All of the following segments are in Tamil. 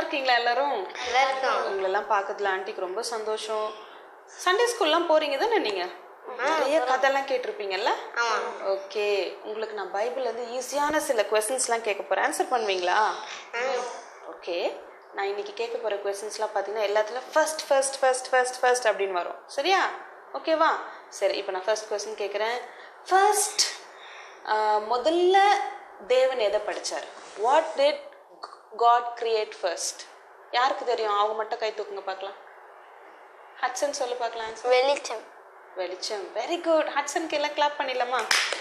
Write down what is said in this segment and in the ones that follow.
இருக்கீங்களா எல்லாரும் எல்லாருக்கும் உங்களெல்லாம் பார்க்கறதுல ஆண்டிக்கு ரொம்ப சந்தோஷம் சண்டே ஸ்கூல்லாம் போறீங்க தானே நீங்க நிறைய கதைலாம் கேட்டிருப்பீங்கல்ல ஓகே உங்களுக்கு நான் பைபிள்ல இருந்து ஈஸியான சில கொஸ்டின்ஸ்லாம் கேட்க போறேன் ஆன்சர் பண்ணுவீங்களா ஓகே நான் இன்னைக்கு கேட்க போற கொஸ்டின்ஸ்லாம் பார்த்தீங்கன்னா எல்லாத்துலயும் first first first first first அப்படின்னு வரும் சரியா ஓகேவா சரி இப்போ நான் ஃபர்ஸ்ட் கொஸ்டின் கேட்குறேன் ஃபர்ஸ்ட் முதல்ல தேவன் எதை படிச்சார் what did God create first யாருக்கு தெரியும் அவங்க மட்டும் கை தூக்குங்க பார்க்கலாம் ஹட்சன் சொல்லு பார்க்கலாம் answer. வெளிச்சம் வெளிச்சம் வெரி குட் ஹட்சனுக்கு எல்லாம் கிளாப் பண்ணிடலாமா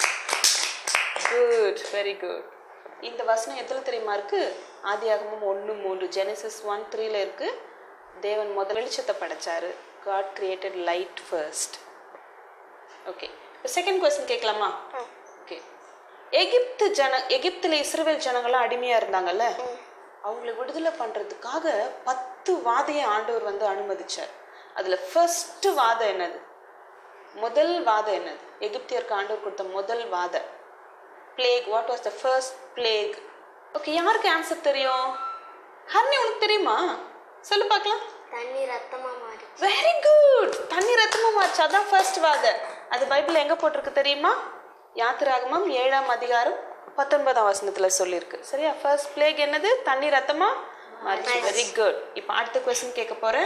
குட் வெரி குட் இந்த வசனம் எதில் தெரியுமா இருக்கு ஆதியாகமம் ஒன்று மூன்று ஜெனசிஸ் ஒன் த்ரீல இருக்கு தேவன் முதல் வெளிச்சத்தை படைச்சாரு God created light first okay இப்போ செகண்ட் கொஸ்டின் கேட்கலாமா ஓகே எகிப்து ஜன எகிப்துல இஸ்ரவேல் ஜனங்கள்லாம் அடிமையா இருந்தாங்கல்ல அவங்கள விடுதலை பண்றதுக்காக பத்து வாதையை ஆண்டவர் வந்து அனுமதிச்சார் அதுல ஃபர்ஸ்ட் வாதம் என்னது முதல் வாதம் என்னது எகிப்தியருக்கு ஆண்டவர் கொடுத்த முதல் வாத plague what was the first plague okay யாருக்கு ஆன்சர் தெரியும் ஹர்னி உனக்கு தெரியுமா சொல்லு பார்க்கலாம் தண்ணி ரத்தமா மாறி வெரி குட் தண்ணி ரத்தமா மாறுச்சு அதான் ஃபர்ஸ்ட் வாத அது பைபிள் எங்க போட்டிருக்கு தெரியுமா யாத்திராகமம் ஏழாம் அதிகாரம் பத்தொன்பதாம் வசனத்துல சொல்லியிருக்கு சரியா ஃபர்ஸ்ட் பிளேக் என்னது தண்ணி ரத்தமா மாறிச்சு வெரி குட் இப்போ அடுத்த கொஸ்டின் கேட்க போறேன்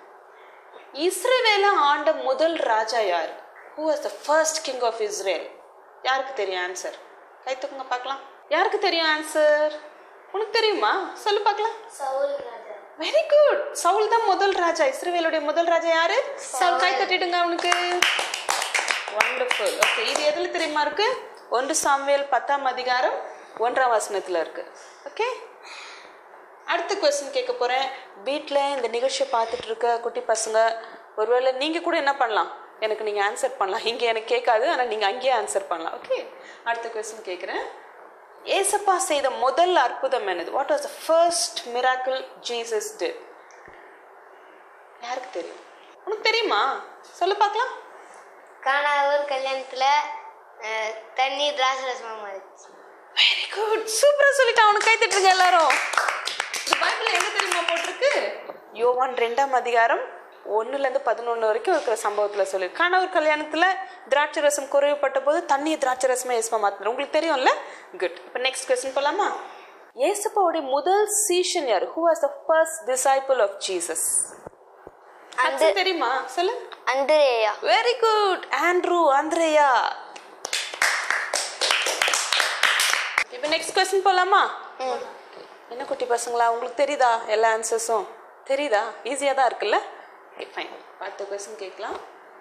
இஸ்ரவேல ஆண்ட முதல் ராஜா யார் who was the first king of Israel யாருக்கு தெரியும் ஆன்சர் கை தூக்குங்க பார்க்கலாம் யாருக்கு தெரியும் ஆன்சர் உனக்கு தெரியுமா சொல்லு பார்க்கலாம் சவுல் ராஜா வெரி குட் சவுல் தான் முதல் ராஜா இஸ்ரவேலுடைய முதல் ராஜா யாரு சவுல் கை தட்டிடுங்க அவனுக்கு வண்டர்ஃபுல் ஓகே இது எதுல தெரியுமா இருக்கு ஒன்று சாமுவேல் பத்தாம் அதிகாரம் ஒன்றாம் வசனத்துல இருக்கு ஓகே அடுத்த கொஸ்டின் கேட்க போறேன் வீட்டில் இந்த நிகழ்ச்சியை பார்த்துட்டு இருக்க குட்டி பசங்க ஒருவேளை நீங்க கூட என்ன பண்ணலாம் எனக்கு நீங்க ஆன்சர் பண்ணலாம் இங்க எனக்கு கேட்காது ஆனா நீங்க அங்கேயே ஆன்சர் பண்ணலாம் ஓகே அடுத்த கொஸ்டின் கேட்குறேன் ஏசப்பா செய்த முதல் அற்புதம் என்னது what was the first miracle Jesus did யாருக்கு தெரியும் உனக்கு தெரியுமா சொல்லு பார்க்கலாம் காணாதவர் கல்யாணத்துல அஹ், தண்ணி திராட்சை ரசமா மாறிச்சு வெரி குட் சூப்பரா சொல்லிட்டான் அவனுக்கு கை தட்டுங்க எல்லாரும் இந்த பைபிள் எங்க தெரியுமா போட்டிருக்கு யோவான் ரெண்டாம் அதிகாரம் ஒண்ணுல இருந்து பதினொன்று வரைக்கும் இருக்கிற சம்பவத்துல சொல்லி கணவர் கல்யாணத்துல திராட்சை ரசம் குறைவுபட்ட போது தண்ணி திராட்சை ரசமா ஏசுமா மாத்திரம் உங்களுக்கு தெரியும்ல குட் இப்போ நெக்ஸ்ட் கொஸ்டின் போலாமா ஏசப்பாவுடைய முதல் சீஷன் யார் who was the first disciple of Jesus அது தெரியுமா சொல்லு அந்திரேயா வெரி குட் ஆண்ட்ரூ ஆந்திரேயா இப்போ நெக்ஸ்ட் கொஸ்டின் போலாமா என்ன குட்டி பசங்களா உங்களுக்கு தெரியுதா எல்லா ஆன்சர்ஸும் தெரியுதா ஈஸியாக தான் இருக்குல்ல ஃபைன் அடுத்த கொஸ்டின் கேட்கலாம்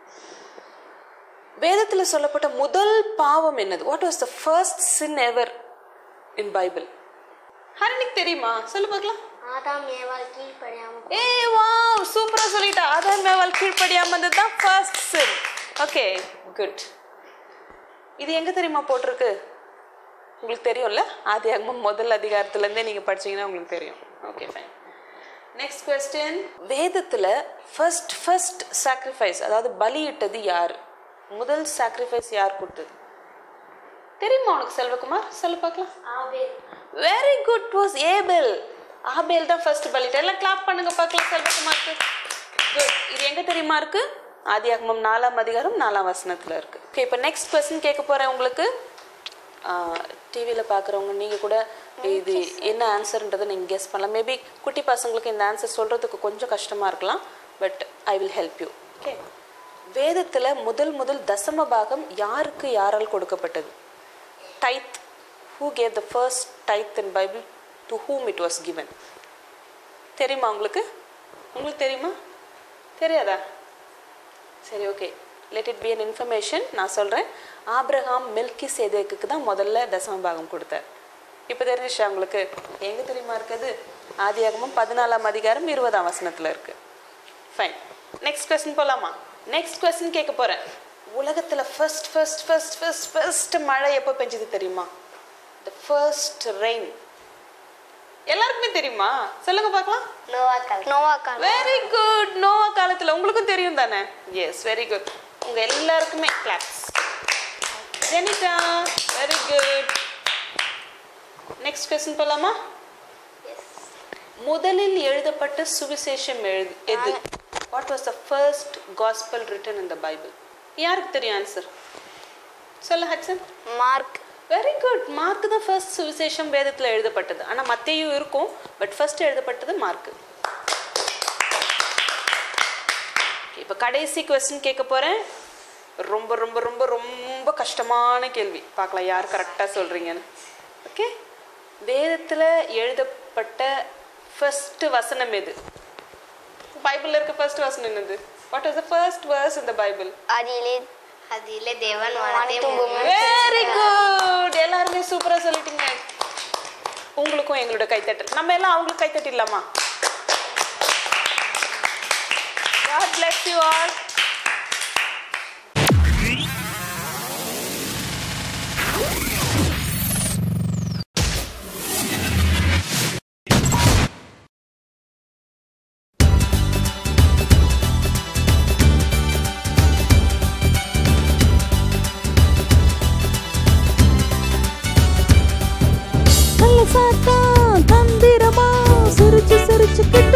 வேதத்தில் சொல்லப்பட்ட முதல் பாவம் என்னது what was the first sin ever in Bible ஹரணிக்கு தெரியுமா சொல்லு பார்க்கலாம் ஆதாம் ஏவாள் கீழ்ப்படியாம ஏ வாவ் சூப்பரா சொல்லிட்டா ஆதார் மேவால் கீழ்ப்படியாம இருந்தது தான் ஃபர்ஸ்ட் சின் ஓகே குட் இது எங்க தெரியுமா போட்டிருக்கு உங்களுக்கு தெரியும்ல ஆதியாகமம் முதல் அதிகாரத்துல இருந்தே நீங்க படிச்சீங்கன்னா உங்களுக்கு தெரியும் ஓகே ஃபைன் நெக்ஸ்ட் கொஸ்டின் வேதத்துல ஃபர்ஸ்ட் ஃபர்ஸ்ட் சாக்ரிஃபைஸ் அதாவது பலியிட்டது யார் முதல் சாக்ரிஃபைஸ் யார் கொடுத்தது தெரியுமா உனக்கு செல்வகுமார் சொல்லு பார்க்கலாம் Abel very good was Abel Abel தான் ஃபர்ஸ்ட் பலிட்டு எல்லாம் கிளாப் பண்ணுங்க பார்க்கலாம் செல்வகுமாருக்கு குட் இது எங்க தெரியுமா இருக்கு ஆதியாகமம் நாலாம் அதிகாரம் நாலாம் வசனத்துல இருக்கு ஓகே இப்போ நெக்ஸ்ட் கொஸ்டின் கேட்க போறேன் உங்களுக்கு டிவியில் பார்க்குறவங்க நீங்கள் கூட இது என்ன ஆன்சர்ன்றதை நீங்கள் கெஸ் பண்ணலாம் மேபி குட்டி பசங்களுக்கு இந்த ஆன்சர் சொல்கிறதுக்கு கொஞ்சம் கஷ்டமாக இருக்கலாம் but I will help you okay வேதத்தில் முதல் முதல் தசம பாகம் யாருக்கு யாரால் கொடுக்கப்பட்டது tithe who gave the first tithe in Bible to whom it was given தெரியுமா உங்களுக்கு உங்களுக்கு தெரியுமா தெரியாதா சரி okay let it be an information நான் சொல்கிறேன் ஆப்ரஹாம் மில்கி சேதேக்கு தான் முதல்ல தசம பாகம் கொடுத்தார் இப்போ தெரிஞ்சிச்சா உங்களுக்கு எங்கே தெரியுமா இருக்குது ஆதியாகமும் பதினாலாம் அதிகாரம் இருபதாம் வசனத்தில் இருக்கு ஃபைன் நெக்ஸ்ட் கொஸ்டின் போகலாமா நெக்ஸ்ட் கொஸ்டின் கேட்க போகிறேன் உலகத்தில் first first first first first மழை எப்போ பெஞ்சது தெரியுமா த ஃபர்ஸ்ட் ரெயின் எல்லாருக்குமே தெரியுமா சொல்லுங்க பார்க்கலாம் நோவா காலம் நோவா காலம் வெரி குட் நோவா காலத்துல உங்களுக்கும் தெரியும் தானே எஸ் வெரி குட் உங்க எல்லாருக்குமே claps Jenitha very good next question போலாமா முதலில் எழுதப்பட்ட சுவிசேஷம் எழுது எது what was the first gospel written in the Bible யாருக்கு தெரியும் ஆன்சர் சொல்ல Hudson Mark very good Mark தான் ஃபர்ஸ்ட் சுவிசேஷம் வேதத்தில் எழுதப்பட்டது ஆனால் மத்தேயும் இருக்கும் பட் ஃபர்ஸ்ட் எழுதப்பட்டது மார்க் இப்போ கடைசி கொஸ்டின் கேட்க போகிறேன் ரொம்ப ரொம்ப ரொம்ப ரொம்ப கஷ்டமான கேள்வி பார்க்கலாம் யார் கரெக்டாக சொல்கிறீங்கன்னு ஓகே வேதத்தில் எழுதப்பட்ட ஃபர்ஸ்ட் வசனம் எது பைபிளில் இருக்க ஃபர்ஸ்ட் வசனம் என்னது what is the first verse இந்த பைபிள் அதிலே அதிலே தேவன் வானத்தை வெரி குட் எல்லாருமே சூப்பரா சொல்லிட்டீங்க உங்களுக்கும் எங்களோட கைத்தட்டல் நம்ம எல்லாம் அவங்களுக்கு கைத்தட்டிடலாமா God bless you all. நல்ல சாத்தா தந்திரமா சிரிச்சு சிரிச்சு கிட்ட